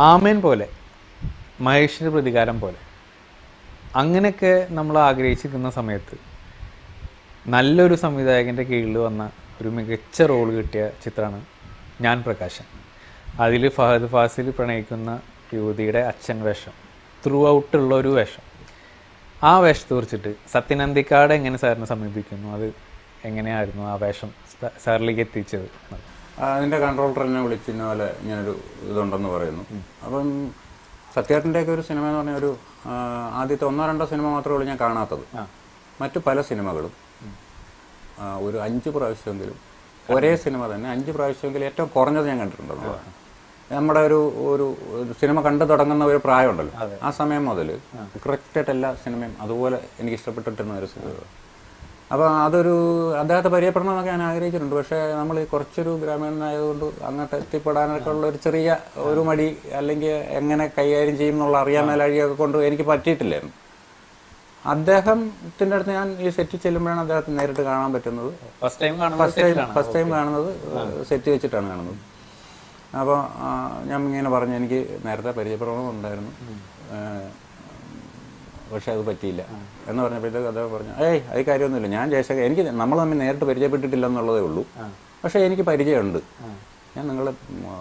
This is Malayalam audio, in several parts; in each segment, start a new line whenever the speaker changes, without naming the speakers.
ആമേൻ പോലെ മഹേഷിൻ്റെ പ്രതികാരം പോലെ അങ്ങനെയൊക്കെ നമ്മൾ ആഗ്രഹിച്ചിരിക്കുന്ന സമയത്ത് നല്ലൊരു സംവിധായകൻ്റെ കീഴിൽ വന്ന ഒരു മികച്ച റോൾ കിട്ടിയ ചിത്രമാണ് ഞാൻ പ്രകാശൻ അതിൽ ഫഹദ് ഫാസിൽ പ്രണയിക്കുന്ന യുവതിയുടെ അച്ഛൻ വേഷം ത്രൂ ഔട്ടുള്ള ഒരു വേഷം ആ വേഷത്തെ കുറിച്ചിട്ട് സത്യനന്ദിക്കാട് എങ്ങനെ സാറിനെ സമീപിക്കുന്നു അത് എങ്ങനെയായിരുന്നു ആ വേഷം സ- സാറിലേക്ക് എത്തിച്ചത് എന്നുള്ളത്.
അതിൻ്റെ കൺട്രോളർ എന്നെ വിളിച്ച് ഇന്ന പോലെ ഇങ്ങനൊരു ഇതുണ്ടെന്ന് പറയുന്നു അപ്പം സത്യേട്ടൻ്റെയൊക്കെ ഒരു സിനിമ എന്ന് പറഞ്ഞാൽ ഒരു ആ, ആദ്യത്തെ ഒന്നോ രണ്ടോ സിനിമ മാത്രമേ ഉള്ളൂ ഞാൻ കാണാത്തത് മറ്റു പല സിനിമകളും ആ, ഒരു അഞ്ച് പ്രാവശ്യമെങ്കിലും ഒരേ സിനിമ തന്നെ അഞ്ച് പ്രാവശ്യമെങ്കിലും ഏറ്റവും കുറഞ്ഞത് ഞാൻ കണ്ടിട്ടുണ്ടെന്നുള്ളതാണ് നമ്മുടെ ഒരു ഒരു ഒരു സിനിമ കണ്ടു തുടങ്ങുന്ന ഒരു പ്രായമുണ്ടല്ലോ ആ സമയം മുതൽ കറക്റ്റായിട്ട് എല്ലാ സിനിമയും അതുപോലെ എനിക്ക് ഇഷ്ടപ്പെട്ടിട്ടുന്ന ഒരു സിനിമ അപ്പോൾ അതൊരു അദ്ദേഹത്തെ പരിചയപ്പെടണമെന്നൊക്കെ ഞാൻ ആഗ്രഹിച്ചിട്ടുണ്ട് പക്ഷേ നമ്മൾ ഈ കുറച്ചൊരു ഗ്രാമീണനായതുകൊണ്ട് അങ്ങോട്ട് എത്തിപ്പെടാനൊക്കെ ഉള്ള ഒരു ചെറിയ ഒരു മടി അല്ലെങ്കിൽ എങ്ങനെ കൈകാര്യം ചെയ്യും എന്നുള്ള അറിയാൻ മേലാഴിയൊക്കെ കൊണ്ട് എനിക്ക് പറ്റിയിട്ടില്ലായിരുന്നു അദ്ദേഹത്തിൻ്റെ അടുത്ത് ഞാൻ ഈ സെറ്റിൽ ചെല്ലുമ്പോഴാണ് അദ്ദേഹത്തെ നേരിട്ട് കാണാൻ പറ്റുന്നത്
ഫസ്റ്റ് ടൈം കാണുന്നത്
ഫസ്റ്റ് ടൈം ഫസ്റ്റ് ടൈം കാണുന്നത് സെറ്റ് വെച്ചിട്ടാണ് കാണുന്നത് അപ്പോൾ ഞാൻ ഇങ്ങനെ പറഞ്ഞു എനിക്ക് നേരത്തെ പരിചയപ്പെടണമെന്നുണ്ടായിരുന്നു ഏഹ്, പക്ഷേ അത് പറ്റിയില്ല എന്ന് പറഞ്ഞപ്പോഴത്തേക്ക് അദ്ദേഹം പറഞ്ഞു ഏയ് അത് കാര്യമൊന്നുമില്ല ഞാൻ ജയശേഖർ എനിക്ക് നമ്മൾ തമ്മിൽ നേരിട്ട് പരിചയപ്പെട്ടിട്ടില്ല എന്നുള്ളതേ ഉള്ളൂ പക്ഷേ എനിക്ക് പരിചയമുണ്ട് ഞാൻ നിങ്ങളെ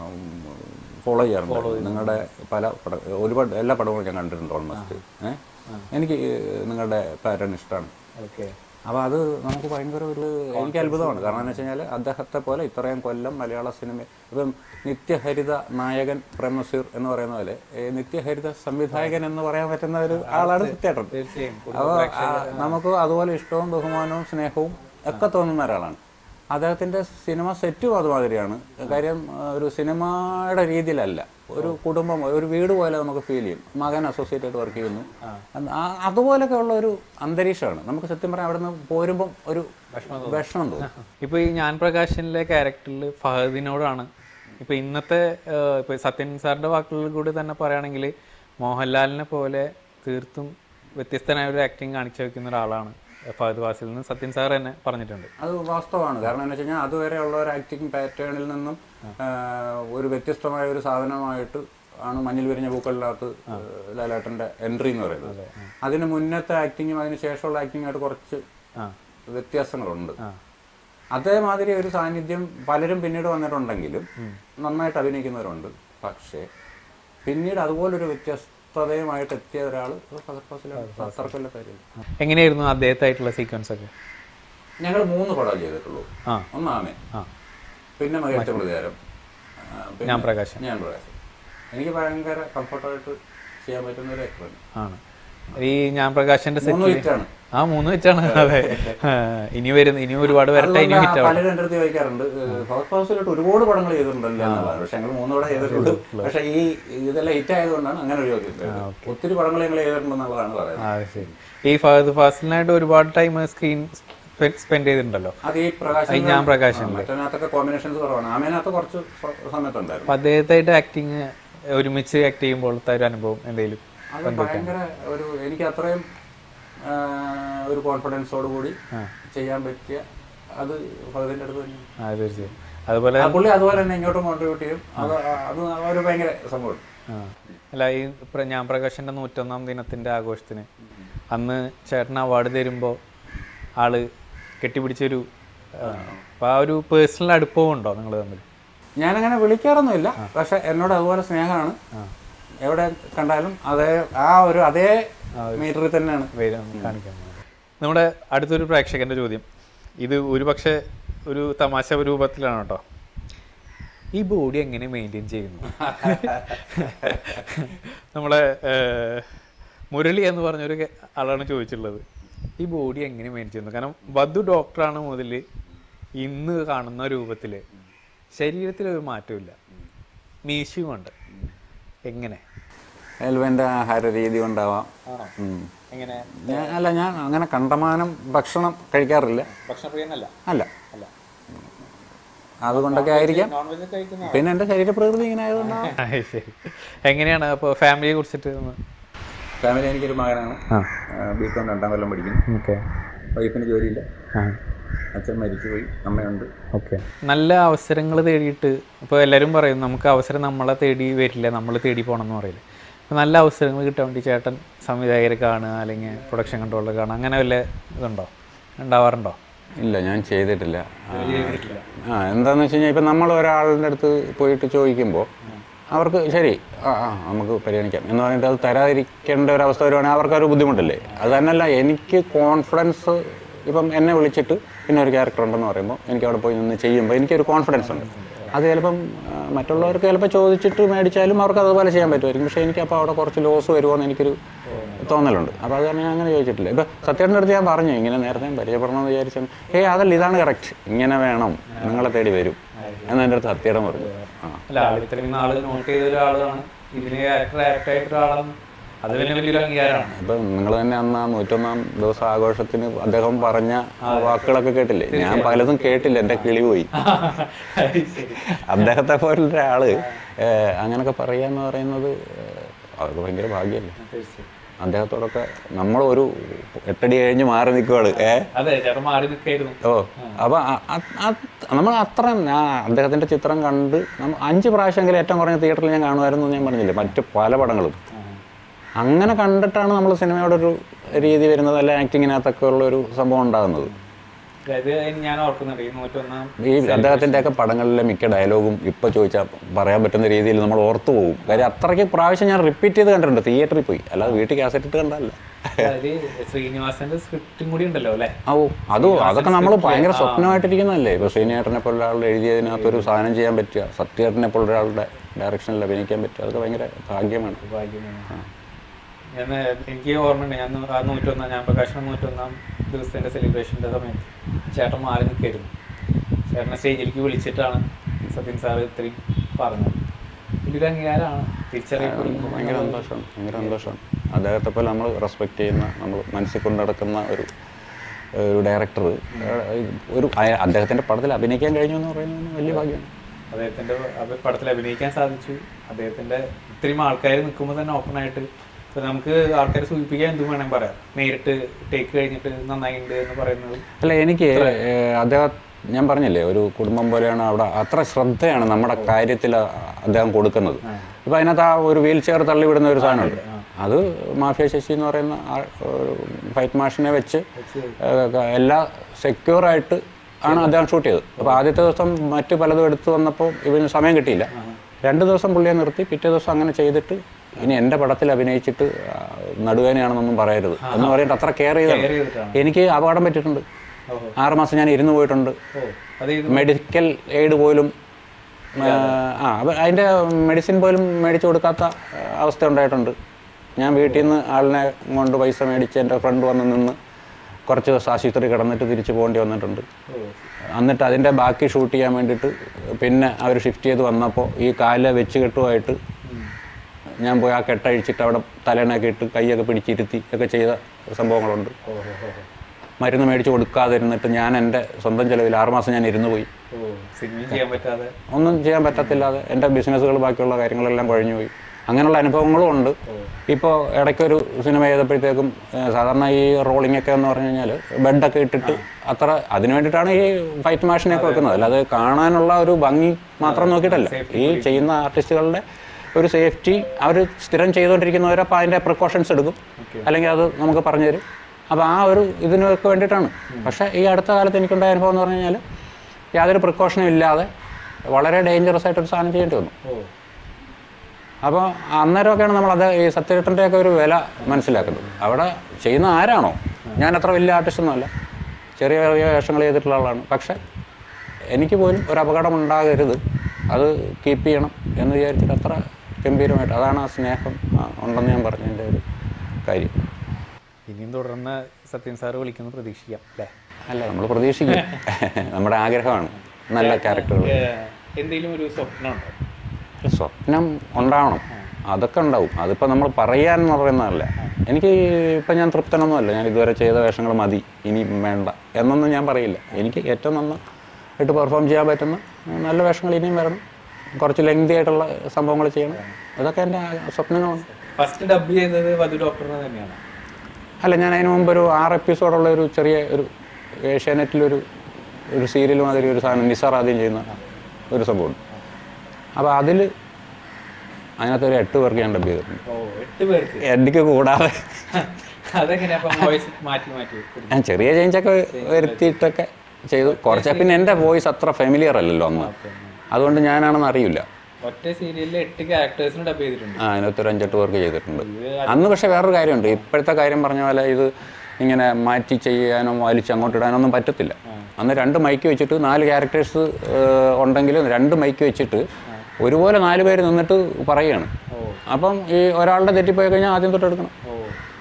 ഫോളോ ചെയ്യാറുണ്ട് നിങ്ങളുടെ പല പട ഒരുപാട് എല്ലാ പടങ്ങളും ഞാൻ കണ്ടിട്ടുണ്ട് ഓൾമോസ്റ്റ് ഏഹ് എനിക്ക് നിങ്ങളുടെ പാറ്റേൺ ഇഷ്ടമാണ്
ഓക്കെ
അപ്പോൾ അത് നമുക്ക് ഭയങ്കര ഒരു എനിക്ക് അത്ഭുതമാണ് കാരണം എന്ന് വെച്ച് കഴിഞ്ഞാൽ അദ്ദേഹത്തെ പോലെ ഇത്രയും കൊല്ലം മലയാള സിനിമ ഇപ്പം നിത്യഹരിത നായകൻ പ്രേംനസീർ എന്ന് പറയുന്ന പോലെ ഈ നിത്യഹരിത സംവിധായകൻ എന്ന് പറയാൻ പറ്റുന്ന ഒരു ആളാണ് സത്യേട്ടൻ
തീർച്ചയായും
അപ്പോൾ നമുക്ക് അതുപോലെ ഇഷ്ടവും ബഹുമാനവും സ്നേഹവും ഒക്കെ തോന്നുന്ന ഒരാളാണ് അദ്ദേഹത്തിൻ്റെ സിനിമ സെറ്റും അതുമാതിരിയാണ് കാര്യം ആ, ഒരു സിനിമയുടെ രീതിയിലല്ല ഒരു കുടുംബം ഒരു വീട് പോലെ നമുക്ക് ഫീൽ ചെയ്യും മകൻ അസോസിയേറ്റ് ആയിട്ട് വർക്ക് ചെയ്യുന്നു ആ- അതുപോലൊക്കെ ഉള്ള ഒരു അന്തരീക്ഷമാണ് നമുക്ക് സത്യം പറഞ്ഞാൽ അവിടെ നിന്ന് പോരുമ്പം ഒരു വിഷമം തോന്നും
ഇപ്പൊ ഈ ഞാൻ പ്രകാശനിലെ ക്യാരക്ടറിൽ ഫഹദിനോടാണ് ഇപ്പൊ ഇന്നത്തെ ഏഹ്, ഇപ്പൊ സത്യൻ സാറിന്റെ വാക്കുകളിൽ കൂടി തന്നെ പറയുകയാണെങ്കിൽ മോഹൻലാലിനെ പോലെ തീർത്തും വ്യത്യസ്തനായ ഒരു ആക്ടിങ് കാണിച്ചു വെക്കുന്ന ഒരാളാണ് ഫഹദ് വാസിൽ നിന്ന് സത്യൻ സാർ തന്നെ പറഞ്ഞിട്ടുണ്ട്
അത് വാസ്തവമാണ് കാരണം എന്ന് വെച്ച് കഴിഞ്ഞാൽ അതുവരെ ഉള്ള ഒരു ആക്ടിങ് പാറ്റേണിൽ നിന്നും ആ, ഒരു വ്യത്യസ്തമായ ഒരു സാധനമായിട്ട് ആണ് മഞ്ഞിൽ വിരിഞ്ഞ പൂക്കളിനകത്ത് ലാലേട്ടൻ്റെ എൻട്രി എന്ന് പറയുന്നത് അതിന് മുന്നത്തെ ആക്ടിങ്ങും അതിന് ശേഷമുള്ള ആക്ടിങ്ങായിട്ട് കുറച്ച്
ആ
വ്യത്യാസങ്ങളുണ്ട് അതേമാതിരി ഒരു സാന്നിധ്യം പലരും പിന്നീട് വന്നിട്ടുണ്ടെങ്കിലും നന്നായിട്ട് അഭിനയിക്കുന്നവരുണ്ട് പക്ഷേ പിന്നീട് അതുപോലൊരു വ്യത്യസ്തതയുമായിട്ട് എത്തിയ ഒരാൾ അത്ര കൊല്ലത്തായിരുന്നു
എങ്ങനെയായിരുന്നു അദ്ദേഹത്തായിട്ടുള്ള സീക്വൻസ് ഒക്കെ
ഞങ്ങൾ മൂന്ന് പടം ചെയ്തിട്ടുള്ളൂ
ആ.
ഒന്നാമേ
ആ
പിന്നെ മകേറ്റ പ്രതികാരം ആ, പിന്നെ
ഞാൻ പ്രകാശൻ
ഞാൻ പ്രകാശൻ എനിക്ക് ഭയങ്കര കംഫർട്ടായിട്ട് ചെയ്യാൻ പറ്റുന്ന ഒരു ആക്ടറാണ്
ആണ് ഈ ഞാൻ പ്രകാശന്റെ
മൂന്ന്
സെറ്റിൽ
ഹിറ്റാണ്
ആ മൂന്ന് വെച്ചാണ് അതെ ആ, ഇനി വരുന്ന ഇനി ഒരുപാട് വരട്ടെ ഇനി ഹിറ്റ് ആവും
പലരും എൻ്റെ അടുത്ത് ചോദിക്കാറുണ്ട് ഫസ്റ്റ് ഹൗസിലോട്ട് ഒരുപാട് പടങ്ങൾ ചെയ്തിട്ടുണ്ടല്ലോ എന്നുള്ളതാണ് പക്ഷെ ഞങ്ങൾ മൂന്ന് പടം ചെയ്തിട്ടുള്ളൂ പക്ഷെ ഈ ഇതെല്ലാം ഹിറ്റ് ആയതുകൊണ്ടാണ് അങ്ങനെ ഒരു ചോദ്യം ഒത്തിരി പടങ്ങൾ ഞങ്ങൾ ചെയ്തിട്ടുണ്ടെന്നുള്ളതാണ് പറയുന്നത്
ആ ശരി ഈ ഫഹദ് ഫാസിലിനായിട്ട് ഒരുപാട് ടൈം സ്ക്രീൻ സ്പെൻഡ് ചെയ്തിട്ടുണ്ടല്ലോ
അത് ഈ പ്രകാശൻ
ഞാൻ പ്രകാശൻ
മറ്റതിനകത്തൊക്കെ കോമ്പിനേഷൻസ് കുറവാണ് ആമേനകത്ത് കുറച്ച് സ- സമയത്തുണ്ടായിരുന്നു
അപ്പൊ അദ്ദേഹത്തായിട്ട് ആക്ടിങ് ഒരുമിച്ച് ആക്ട് ചെയ്യുമ്പോഴത്തെ ഒരു അനുഭവം എന്തെങ്കിലും
അത് ഭയങ്കര ഒരു എനിക്ക് അത്രയും ആ, ഒരു കോൺഫിഡൻസോട് കൂടി ചെയ്യാൻ പറ്റിയ അത് ഫഹദിന്റെ അടുത്ത് തന്നെ
ആ തീർച്ചയായും അതുപോലെ
ആ പുള്ളി അതുപോലെ തന്നെ ഇങ്ങോട്ടും കോൺട്രിബ്യൂട്ട് ചെയ്യും അത് അത് ഒരു ഭയങ്കര സംഭവം
ആ. അല്ല ഈ പ്ര- ഞാൻ പ്രകാശന്റെ നൂറ്റൊന്നാം ദിനത്തിന്റെ ആഘോഷത്തിന് അന്ന് ചേട്ടൻ അവാർഡ് തരുമ്പോൾ ആള് കെട്ടിപ്പിടിച്ചൊരു ആ, അപ്പൊ ആ ഒരു പേഴ്സണൽ അടുപ്പവും ഉണ്ടോ നിങ്ങൾ തമ്മിൽ
ഞാനങ്ങനെ വിളിക്കാറൊന്നുമില്ല പക്ഷെ എന്നോട് അതുപോലെ സ്നേഹമാണ് എവിടെ കണ്ടാലും അതേ ആ ഒരു അതേ മീറ്ററിൽ തന്നെയാണ്
വരും കാണിക്കാൻ പോകുന്നത്. നമ്മുടെ അടുത്തൊരു പ്രേക്ഷകന്റെ ചോദ്യം ഇത് ഒരു പക്ഷേ ഒരു തമാശ രൂപത്തിലാണ് കേട്ടോ ഈ ബോഡി എങ്ങനെ മെയിൻറ്റെയിൻ ചെയ്യുന്നു നമ്മളെ ഏഹ്, മുരളി എന്ന് പറഞ്ഞൊരു കെ- ആളാണ് ചോദിച്ചിട്ടുള്ളത് ഈ ബോഡി എങ്ങനെ മെയിൻറ്റെയിൻ ചെയ്യുന്നു കാരണം വധു ഡോക്ടറാണ് മുതൽ ഇന്ന് കാണുന്ന രൂപത്തിൽ ശരീരത്തിൽ ഒരു മാറ്റമില്ല മീശയുമുണ്ട് എങ്ങനെ
എൽവൻ്റെ ആഹാര രീതി കൊണ്ടാവാം ഉം.
എങ്ങനെ
ഞാൻ അല്ല ഞാൻ അങ്ങനെ കണ്ടമാനം ഭക്ഷണം കഴിക്കാറില്ല
ഭക്ഷണപ്രിയനല്ല
അല്ല അതുകൊണ്ടൊക്കെ ആയിരിക്കാം
നോൺ വെജ് കഴിക്കുന്ന
പിന്നെ എൻ്റെ ശരീരപ്രകൃതി ഇങ്ങനെ ആയതുകൊണ്ടാണ്
ആ, ശരി എങ്ങനെയാണ് അപ്പോൾ ഫാമിലിയെ കുറിച്ചിട്ട് ഒന്ന്
ഫാമിലി എനിക്കൊരു മകനാണ്
ആ
ബി കോം രണ്ടാം കൊല്ലം പഠിക്കുന്നു
ഓക്കെ
വൈഫിന് ജോലിയില്ല
ആ
അച്ഛൻ മരിച്ചുപോയി അമ്മയുണ്ട്
ഓക്കെ നല്ല അവസരങ്ങൾ തേടിയിട്ട് ഇപ്പോൾ എല്ലാവരും പറയും നമുക്ക് അവസരം നമ്മളെ തേടി വരില്ല നമ്മൾ തേടി പോകണം എന്ന് പറയില്ല അപ്പോൾ നല്ല അവസരങ്ങൾ കിട്ടാൻ വേണ്ടി ചേട്ടൻ സംവിധായകരെ കാണുക അല്ലെങ്കിൽ പ്രൊഡക്ഷൻ കൺട്രോളർ കാണുക അങ്ങനെ വല്ല ഇതുണ്ടോ ഉണ്ടാവാറുണ്ടോ
ഇല്ല ഞാൻ ചെയ്തിട്ടില്ല ആ, ആ എന്താന്ന് വെച്ച് കഴിഞ്ഞാൽ ഇപ്പം നമ്മൾ ഒരാളുടെ അടുത്ത് പോയിട്ട് ചോദിക്കുമ്പോൾ അവർക്ക് ശരി ആ ആ നമുക്ക് പരിഗണിക്കാം എന്ന് പറഞ്ഞിട്ട് അത് തരാതിരിക്കേണ്ട ഒരു അവസ്ഥ വരുവാണെങ്കിൽ അവർക്കൊരു ബുദ്ധിമുട്ടല്ലേ അത് തന്നെയല്ല എനിക്ക് കോൺഫിഡൻസ് ഇപ്പം എന്നെ വിളിച്ചിട്ട് പിന്നെ ഒരു ക്യാരക്ടർ ഉണ്ടെന്ന് പറയുമ്പോൾ എനിക്ക് അവിടെ പോയി നിന്ന് ചെയ്യുമ്പോൾ എനിക്കൊരു കോൺഫിഡൻസ് ഉണ്ട് അത് ചിലപ്പം ആ, മറ്റുള്ളവർക്ക് ചിലപ്പോൾ ചോദിച്ചിട്ട് മേടിച്ചാലും അവർക്ക് അതുപോലെ ചെയ്യാൻ പറ്റുമായിരിക്കും പക്ഷേ എനിക്കപ്പോൾ അവിടെ കുറച്ച് ലോസ് വരുമോ എന്ന് എനിക്കൊരു തോന്നലുണ്ട് അപ്പോൾ അത് കാരണം ഞാൻ അങ്ങനെ ചോദിച്ചിട്ടില്ല ഇപ്പോൾ സത്യേട്ടൻ്റെ അടുത്ത് ഞാൻ പറഞ്ഞു ഇങ്ങനെ നേരത്തെ പരിചയപ്പെടണമെന്ന് വിചാരിച്ചു ഏയ് അതല്ല ഇതാണ് കറക്റ്റ് ഇങ്ങനെ വേണം നിങ്ങളെ തേടി വരും എന്ന് എൻ്റെ അടുത്ത് സത്യേട്ടൻ പറഞ്ഞു ആ
അല്ല ആൾ ഇത്രയും നാൾ നോട്ട് ചെയ്ത ഒരാളാണ് ഇതിന് ആക്ടർ ആക്ട് ആയിട്ട് ഒരാളാണ് അത് പിന്നെ വലിയൊരു അംഗീകാരമാണ്
അപ്പം നിങ്ങൾ തന്നെ അന്ന് ആ നൂറ്റൊന്നാം ദിവസം ആഘോഷത്തിന് അദ്ദേഹം പറഞ്ഞ വാക്കുകളൊക്കെ കേട്ടില്ലേ ഞാൻ പലതും കേട്ടില്ല എൻ്റെ കിളി പോയി അദ്ദേഹത്തെ പോലൊരാള് ഏഹ്, അങ്ങനൊക്കെ പറയാന്ന് പറയുന്നത് ഏഹ്, അതൊക്കെ ഭയങ്കര ഭാഗ്യമല്ലേ അദ്ദേഹത്തോടൊക്കെ നമ്മൾ ഒരു എട്ടടി കഴിഞ്ഞ് മാറി നിൽക്കുവാണ് ഏ
അതെ ചേട്ടൻ മാറി നിൽക്കായിരുന്നു
ഓ അപ്പൊ അ- അ- അ- നമ്മൾ അത്ര ഞാൻ അദ്ദേഹത്തിന്റെ ചിത്രം കണ്ട് നമ്മ അഞ്ച് പ്രാവശ്യമെങ്കിലും ഏറ്റവും കുറഞ്ഞ തിയേറ്ററിൽ ഞാൻ കാണുമായിരുന്നു എന്ന് ഞാൻ പറഞ്ഞില്ലേ മറ്റു പല പടങ്ങളും അങ്ങനെ കണ്ടിട്ടാണ് നമ്മൾ സിനിമയോടൊരു രീതി വരുന്നത് അല്ല ആക്ടിങ്ങിനകത്തൊക്കെ ഉള്ള ഒരു സംഭവം ഉണ്ടാകുന്നത്
അതായത് ഞാൻ ഓർക്കുന്നുണ്ട് ഈ നൂറ്റൊന്നാം
ഈ അദ്ദേഹത്തിൻ്റെ ഒക്കെ പടങ്ങളിലെ മിക്ക ഡയലോഗും ഇപ്പൊ ചോദിച്ചാൽ പറയാൻ പറ്റുന്ന രീതിയിൽ നമ്മൾ ഓർത്തു പോകും കാര്യം അത്രയ്ക്ക് പ്രാവശ്യം ഞാൻ റിപ്പീറ്റ് ചെയ്ത് കണ്ടിട്ടുണ്ട് തിയേറ്ററിൽ പോയി അല്ലാതെ വീട്ടിൽ കാസറ്റ് ഇട്ട് കണ്ടല്ല
അതായത് ശ്രീനിവാസന്റെ സ്ക്രിപ്റ്റും കൂടി ഉണ്ടല്ലോ അല്ലെ
ഓ അത് അതൊക്കെ നമ്മൾ ഭയങ്കര സ്വപ്നമായിട്ടിരിക്കുന്നതല്ലേ ഇപ്പോൾ ശ്രീനേട്ടനെ പോലെ ഒരാളുടെ എഴുതിയതിനകത്ത് ഒരു സാധനം ചെയ്യാൻ പറ്റുക സത്യേട്ടനെ പോലെ ഒരാളുടെ ഡയറക്ഷനിൽ അഭിനയിക്കാൻ പറ്റുക അതൊക്കെ ഭയങ്കര ഭാഗ്യമാണ്
ഭാഗ്യമാണ് ഞാൻ എനിക്ക് ഓർമ്മയുണ്ട് ഞാൻ ആ നൂറ്റൊന്നാം ഞാൻ പ്രകാശനം നൂറ്റൊന്നാം ദിവസത്തിന്റെ സെലിബ്രേഷന്റെ സമയത്ത് ചേട്ടൻ മാറി നിൽക്കായിരുന്നു ചേട്ടനെ സ്റ്റേജിലേക്ക് വിളിച്ചിട്ടാണ് സത്യൻ സാറ് ഇത്രയും പറഞ്ഞത് വലിയൊരു അംഗീകാരമാണ് തിരിച്ചറിയപ്പെടുന്നു
ഭയങ്കര സന്തോഷമാണ് ഭയങ്കര സന്തോഷമാണ് അദ്ദേഹത്തെ പോലെ നമ്മൾ റെസ്പെക്ട് ചെയ്യുന്ന നമ്മൾ മനസ്സിൽ കൊണ്ടു നടക്കുന്ന ഒരു ഒരു ഡയറക്ടർ ഒരു അയ- അദ്ദേഹത്തിന്റെ പടത്തിൽ അഭിനയിക്കാൻ കഴിഞ്ഞു എന്ന് പറയുന്നത് വലിയ ഭാഗ്യമാണ്
അദ്ദേഹത്തിന്റെ അഭി- പടത്തിൽ അഭിനയിക്കാൻ സാധിച്ചു അദ്ദേഹത്തിന്റെ ഇത്രയും ആൾക്കാർ നിൽക്കുമ്പോൾ തന്നെ ഓപ്പൺ ആയിട്ട് ഇപ്പൊ നമുക്ക് ആൾക്കാരെ സൂചിപ്പിക്കാൻ എന്തും വേണമെങ്കിൽ പറയാം നേരിട്ട് ടേക്ക് കഴിഞ്ഞിട്ട് നന്നായിട്ടുണ്ട് എന്ന് പറയുന്നത്
അല്ല എനിക്ക് ഏഹ്, അദ്ദേഹം ഞാൻ പറഞ്ഞില്ലേ ഒരു കുടുംബം പോലെയാണ് അവിടെ അത്ര ശ്രദ്ധയാണ് നമ്മുടെ കാര്യത്തിൽ അദ്ദേഹം കൊടുക്കുന്നത് ഇപ്പം അതിനകത്ത് ആ ഒരു വീൽ ചെയർ തള്ളിവിടുന്ന ഒരു സാധനമുണ്ട് അത് മാഫിയ ശശി എന്ന് പറയുന്ന ആ ഒരു ഫൈറ്റ് മാഷിനെ വെച്ച് ഏഹ്, എല്ലാ സെക്യൂറായിട്ട് ആണ് അദ്ദേഹം ഷൂട്ട് ചെയ്തത് അപ്പോൾ ആദ്യത്തെ ദിവസം മറ്റു പലതും എടുത്തു വന്നപ്പോൾ ഇവന് സമയം കിട്ടിയില്ല രണ്ട് ദിവസം പുള്ളിയെ നിർത്തി പിറ്റേ ദിവസം അങ്ങനെ ചെയ്തിട്ട് ഇനി എൻ്റെ പടത്തിൽ അഭിനയിച്ചിട്ട് ആ, നടുവേനയാണെന്നൊന്നും പറയരുത് എന്ന് പറഞ്ഞിട്ട് അത്ര കെയർ ചെയ്താണ്
കെയർ ചെയ്തിട്ടാണ്
എനിക്ക് അപകടം പറ്റിയിട്ടുണ്ട്
ഓഹോ.
ആറ് മാസം ഞാൻ ഇരുന്ന് പോയിട്ടുണ്ട്
ഓ അത് ഇത്
മെഡിക്കൽ എയ്ഡ് പോലും ആ, ആ അപ്പൊ അതിൻ്റെ മെഡിസിൻ പോലും മേടിച്ചു കൊടുക്കാത്ത ആ, അവസ്ഥ ഉണ്ടായിട്ടുണ്ട് ഞാൻ വീട്ടിൽ നിന്ന് ആളിനെ കൊണ്ട് പൈസ മേടിച്ച് എൻ്റെ ഫ്രണ്ട് വന്ന് നിന്ന് കുറച്ച് ദിവസം ആശുപത്രി കിടന്നിട്ട് തിരിച്ചു പോകേണ്ടി വന്നിട്ടുണ്ട്
ഓ
എന്നിട്ട് അതിൻ്റെ ബാക്കി ഷൂട്ട് ചെയ്യാൻ വേണ്ടിയിട്ട് പിന്നെ അവർ ഷിഫ്റ്റ് ചെയ്ത് വന്നപ്പോൾ ഈ കാലിലെ വെച്ച് കെട്ടുമായിട്ട് ഞാൻ പോയി ആ കെട്ടഴിച്ചിട്ട് അവിടെ തലേണയൊക്കെ ഇട്ട് കൈയൊക്കെ പിടിച്ചിരുത്തി ഒക്കെ ചെയ്ത സംഭവങ്ങളുണ്ട്
ഓ ഓ, ഓ,
മരുന്ന് മേടിച്ച് കൊടുക്കാതിരുന്നിട്ട് ഞാൻ എൻ്റെ സ്വന്തം ചിലവിൽ ആറുമാസം ഞാൻ ഇരുന്ന് പോയി
ഓ സിനിമയും ചെയ്യാൻ പറ്റാതെ
ഒന്നും ചെയ്യാൻ പറ്റത്തില്ലാതെ എൻ്റെ ബിസിനസ്സുകൾ ബാക്കിയുള്ള കാര്യങ്ങളെല്ലാം കഴിഞ്ഞു പോയി അങ്ങനെയുള്ള അനുഭവങ്ങളും ഉണ്ട് ഇപ്പോൾ ഇടയ്ക്കൊരു സിനിമ ചെയ്തപ്പോഴത്തേക്കും ഏഹ്, സാധാരണ ഈ റോളിംഗ് ഒക്കെ എന്ന് പറഞ്ഞു കഴിഞ്ഞാൽ ബെഡൊക്കെ ഇട്ടിട്ട് അത്ര അതിന് വേണ്ടിയിട്ടാണ് ഈ ഫൈറ്റ് മാഷിനെയൊക്കെ വെക്കുന്നത് അല്ലാതെ കാണാനുള്ള ഒരു ഭംഗി മാത്രം നോക്കിയിട്ടല്ല ഈ ചെയ്യുന്ന ആർട്ടിസ്റ്റുകളുടെ ഒരു സേഫ്റ്റി അവർ സ്ഥിരം ചെയ്തുകൊണ്ടിരിക്കുന്നവർ അപ്പോൾ അതിൻ്റെ പ്രിക്കോഷൻസ് എടുക്കും അല്ലെങ്കിൽ അത് നമുക്ക് പറഞ്ഞു തരും അപ്പോൾ ആ ഒരു ഇതിനൊക്കെ വേണ്ടിയിട്ടാണ് പക്ഷേ ഈ അടുത്ത കാലത്ത് എനിക്കുണ്ടായ അനുഭവം എന്ന് പറഞ്ഞു കഴിഞ്ഞാൽ യാതൊരു പ്രിക്കോഷനും ഇല്ലാതെ വളരെ ഡേഞ്ചറസ് ആയിട്ടൊരു സാധനം ചെയ്യേണ്ടി വന്നു
ഓ
അപ്പോൾ അന്നേരമൊക്കെയാണ് നമ്മൾ അത് ഈ സത്യഘട്ടൻ്റെയൊക്കെ ഒരു വില മനസ്സിലാക്കുന്നത് അവിടെ ചെയ്യുന്ന ആരാണോ ഞാൻ അത്ര വലിയ ആർട്ടിസ്റ്റൊന്നുമല്ല ചെറിയ ചെറിയ വേഷങ്ങൾ ചെയ്തിട്ടുള്ള ആളാണ് പക്ഷേ എനിക്ക് പോലും ഒരു അപകടം ഉണ്ടാകരുത് അത് കീപ്പ് ചെയ്യണം എന്ന് വിചാരിച്ചിട്ട് അത്ര ഗംഭീരമായിട്ട് അതാണ് ആ സ്നേഹം ആ, ഉണ്ടെന്ന് ഞാൻ പറഞ്ഞതിൻ്റെ ഒരു കാര്യം
ഇനിയും തുടർന്ന് സത്യൻ സാറ് വിളിക്കുന്നു പ്രതീക്ഷിക്കാം അല്ലേ
അല്ല നമ്മൾ പ്രതീക്ഷിക്കും നമ്മുടെ ആഗ്രഹമാണ് നല്ല ക്യാരക്ടറുകൾ
എന്തെങ്കിലും ഒരു സ്വപ്നമുണ്ടോ
സ്വപ്നം ഉണ്ടാവണം അതൊക്കെ ഉണ്ടാവും അതിപ്പോൾ നമ്മൾ പറയാൻ എന്ന് പറയുന്നതല്ല എനിക്ക് ഇപ്പം ഞാൻ തൃപ്തനൊന്നുമല്ല ഞാൻ ഇതുവരെ ചെയ്ത വേഷങ്ങൾ മതി ഇനി വേണ്ട എന്നൊന്നും ഞാൻ പറയില്ല എനിക്ക് ഏറ്റവും നന്നായിട്ട് പെർഫോം ചെയ്യാൻ പറ്റുന്ന നല്ല വേഷങ്ങൾ ഇനിയും വരണം കുറച്ച് ലെങ്തി ആയിട്ടുള്ള സംഭവങ്ങൾ ചെയ്യണം അതൊക്കെ എൻ്റെ സ്വപ്നങ്ങളാണ്
ഫസ്റ്റ് ഡബ് ചെയ്തത് വധു ഡോക്ടറിനെ തന്നെയാണ്
അല്ല ഞാൻ അതിന് മുമ്പ് ഒരു ആറ് എപ്പിസോഡുള്ള ഒരു ചെറിയ ഒരു ഏഷ്യാനെറ്റിലൊരു ഒരു സീരിയൽ മാതിരി ഒരു സാധനം നിസാർ ആദ്യം ചെയ്യുന്ന ഒരു സംഭവമുണ്ട് അപ്പോൾ അതിൽ അതിനകത്ത് ഒരു എട്ട് പേർക്ക് ഞാൻ ഡബ് ചെയ്തിട്ടുണ്ട്
ഓ എട്ട് പേർക്ക്
എനിക്ക് കൂടാതെ
അതെങ്ങനെയാ അപ്പം വോയിസ് മാറ്റി മാറ്റി കൊടുക്കും?
ഞാൻ ചെറിയ ചേഞ്ചൊക്കെ വരുത്തിയിട്ടൊക്കെ ചെയ്തു കുറച്ച് പിന്നെ എൻ്റെ വോയിസ് അത്ര ഫെമിലിയർ അല്ലല്ലോ അന്ന് അതുകൊണ്ട് ഞാനാണെന്ന് അറിയില്ല
ഒറ്റ സീരിയലിൽ എട്ട് ക്യാരക്ടേഴ്സിന് ഡബ് ചെയ്തിട്ടുണ്ട്
ആ അതിനകത്ത് ഒരു അഞ്ചെട്ട് പേർക്ക് ചെയ്തിട്ടുണ്ട് അന്ന് പക്ഷേ വേറൊരു കാര്യമുണ്ട് ഇപ്പോഴത്തെ കാര്യം പറഞ്ഞ പോലെ ഇത് ഇങ്ങനെ മാറ്റി ചെയ്യാനോ വലിച്ച് അങ്ങോട്ട് ഇടാനോ ഒന്നും പറ്റത്തില്ല അന്ന് രണ്ട് മൈക്ക് വെച്ചിട്ട് നാല് ക്യാരക്ടേഴ്സ് ഉണ്ടെങ്കിലും രണ്ട് മൈക്ക് വെച്ചിട്ട് ഒരുപോലെ നാല് പേര് നിന്നിട്ട് പറയുകയാണ് അപ്പം ഈ ഒരാളുടെ തെറ്റിപ്പോയി കഴിഞ്ഞാൽ ആദ്യം തൊട്ട് എടുക്കണം
ഓ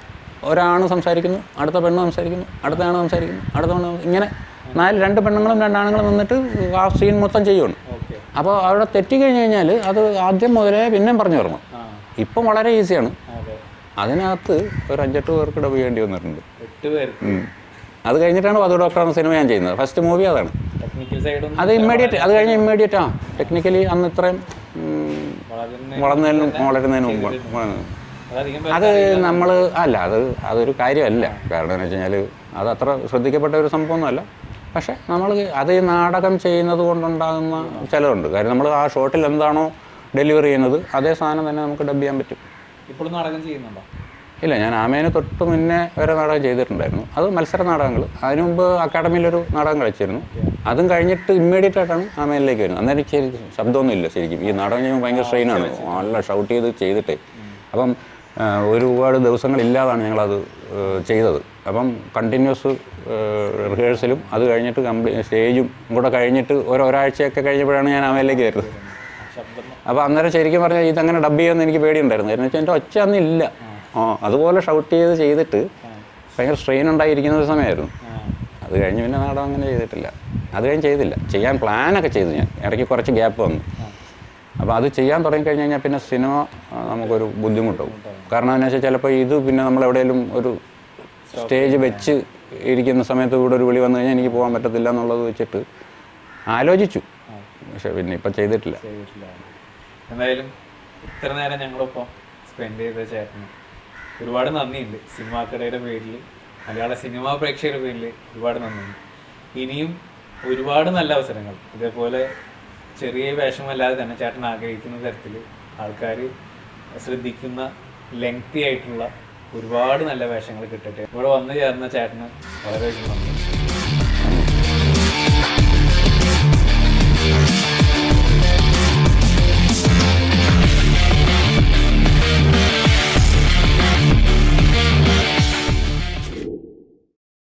ഒരാണ് സംസാരിക്കുന്നു അടുത്ത പെണ്ണ് സംസാരിക്കുന്നു അടുത്ത ആണ് സംസാരിക്കുന്നു അടുത്ത പെണ്ണ് സംസാ- ഇങ്ങനെ നാല് രണ്ട് പെണ്ണുങ്ങളും രണ്ടാണുങ്ങളും നിന്നിട്ട് ആ സീൻ മൊത്തം ചെയ്യുകയാണ്
ഓക്കെ
അപ്പോൾ അവിടെ തെറ്റിക്കഴിഞ്ഞ് കഴിഞ്ഞാൽ അത് ആദ്യം മുതലേ പിന്നെയും പറഞ്ഞു തരണം
ആ
ഇപ്പം വളരെ ഈസിയാണ്
അതെ
അതിനകത്ത് ഒരു അഞ്ചെട്ട് പേർക്ക് ഡബ് ചെയ്യേണ്ടി വന്നിട്ടുണ്ട്
എട്ട് പേർക്ക്
ഉം. അത് കഴിഞ്ഞിട്ടാണ് വധു ഡോക്ടർ എന്ന സിനിമ ഞാൻ ചെയ്യുന്നത് ഫസ്റ്റ് മൂവി അതാണ്
ടെക്നിക്കൽ സൈഡും
അത് ഇമ്മീഡിയറ്റ് അത് കഴിഞ്ഞ് ഇമ്മീഡിയറ്റ് ആ ടെക്നിക്കലി അന്ന് ഇത്രയും ഉം,
വളരെ
വളർന്നതിനും വളരുന്നതിന് മുമ്പ് ഉം.
അതധികം
അത് നമ്മൾ അല്ല അത് അതൊരു കാര്യമല്ല കാരണം എന്ന് വെച്ച് കഴിഞ്ഞാൽ അത് അത്ര ശ്രദ്ധിക്കപ്പെട്ട ഒരു സംഭവമൊന്നുമല്ല പക്ഷേ നമ്മൾ അത് ഈ നാടകം ചെയ്യുന്നത് കൊണ്ടുണ്ടാകുന്ന ചിലവുണ്ട് കാര്യം നമ്മൾ ആ ഷോട്ടിൽ എന്താണോ ഡെലിവറി ചെയ്യുന്നത് അതേ സാധനം തന്നെ നമുക്ക് ഡബ് ചെയ്യാൻ പറ്റും
ഇപ്പോഴും നാടകം ചെയ്യുന്നുണ്ടോ
ഇല്ല ഞാൻ ആമേനെ തൊട്ട് മുന്നേ വരെ നാടകം ചെയ്തിട്ടുണ്ടായിരുന്നു അത് മത്സര നാടകങ്ങൾ അതിനു മുമ്പ് അക്കാഡമിയിലൊരു നാടകം കളിച്ചിരുന്നു അതും കഴിഞ്ഞിട്ട് ഇമ്മീഡിയറ്റ് ആയിട്ടാണ് ആമേനിലേക്ക് വരുന്നത് അന്നേരം എനിക്ക് ശരിക്കും ശബ്ദമൊന്നും ഇല്ല ശരിക്കും ഈ നാടകം ചെയ്യുമ്പോൾ ഭയങ്കര സ്ട്രെയിനാണ് നല്ല ഷൗട്ട് ചെയ്ത് ചെയ്തിട്ടേ അപ്പം ആ, ഒരുപാട് ദിവസങ്ങളില്ലാതാണ് ഞങ്ങളത് ഏ, ചെയ്തത് അപ്പം കണ്ടിന്യൂസ് റിഹേഴ്സലും അത് കഴിഞ്ഞിട്ട് കംപ്ലീ സ്റ്റേജും കൂടെ കഴിഞ്ഞിട്ട് ഒരു ഒരാഴ്ചയൊക്കെ കഴിഞ്ഞപ്പോഴാണ് ഞാൻ ആമയിലേക്ക് വരുന്നത്
ശബ്ദം
അപ്പോൾ അന്നേരം ശരിക്കും പറഞ്ഞാൽ ഇതങ്ങനെ ഡബ് ചെയ്യുമെന്ന് എനിക്ക് പേടിയുണ്ടായിരുന്നു കാരണം വെച്ചാൽ എൻ്റെ ഒച്ച അന്ന് ഇല്ല ആ അതുപോലെ ഷൗട്ട് ചെയ്ത് ചെയ്തിട്ട് ഭയങ്കര സ്ട്രെയിൻ ഉണ്ടായിരിക്കുന്ന ഒരു സമയമായിരുന്നു
ആ
അത് കഴിഞ്ഞ് പിന്നെ നാടകം അങ്ങനെ ചെയ്തിട്ടില്ല അത് കഴിഞ്ഞ് ചെയ്തില്ല ചെയ്യാൻ പ്ലാനൊക്കെ ചെയ്തു ഞാൻ ഇടയ്ക്ക് കുറച്ച് ഗ്യാപ്പ് വന്നു അപ്പോൾ അത് ചെയ്യാൻ തുടങ്ങി കഴിഞ്ഞ് കഴിഞ്ഞാൽ പിന്നെ സിനിമ ആ, നമുക്കൊരു ബുദ്ധിമുട്ടാവും കാരണം എന്താ വെച്ചാൽ ചിലപ്പോൾ ഇത് പിന്നെ നമ്മൾ എവിടെയെങ്കിലും ഒരു സ്റ്റേജ് വെച്ച് ഇരിക്കുന്ന സമയത്ത് ഇവിടെ ഒരു വിളി വന്നു കഴിഞ്ഞാൽ എനിക്ക് പോകാൻ പറ്റത്തില്ല എന്നുള്ളത് വെച്ചിട്ട് ആലോചിച്ചു പക്ഷേ പിന്നെ ഇപ്പം ചെയ്തിട്ടില്ല
ചെയ്തിട്ടില്ല എന്തായാലും ഇത്ര നേരം ഞങ്ങളൊപ്പം സ്പെൻഡ് ചെയ്ത ചേട്ടന് ഒരുപാട് നന്ദിയുണ്ട് സിനിമാക്കടയുടെ പേരിൽ മലയാള സിനിമാ പ്രേക്ഷകരുടെ പേരിൽ ഒരുപാട് നന്ദിയുണ്ട് ഇനിയും ഒരുപാട് നല്ല അവസരങ്ങൾ ഇതേപോലെ ചെറിയ വേഷമല്ലാതെ തന്നെ ചേട്ടൻ ആഗ്രഹിക്കുന്ന തരത്തിൽ ആൾക്കാർ ശ്രദ്ധിക്കുന്ന ലെങ്തി ആയിട്ടുള്ള ഒരുപാട് നല്ല വേഷങ്ങൾ കിട്ടട്ടെ ഇവിടെ വന്നു ചേർന്ന ചേട്ടന് വളരെ നന്ദി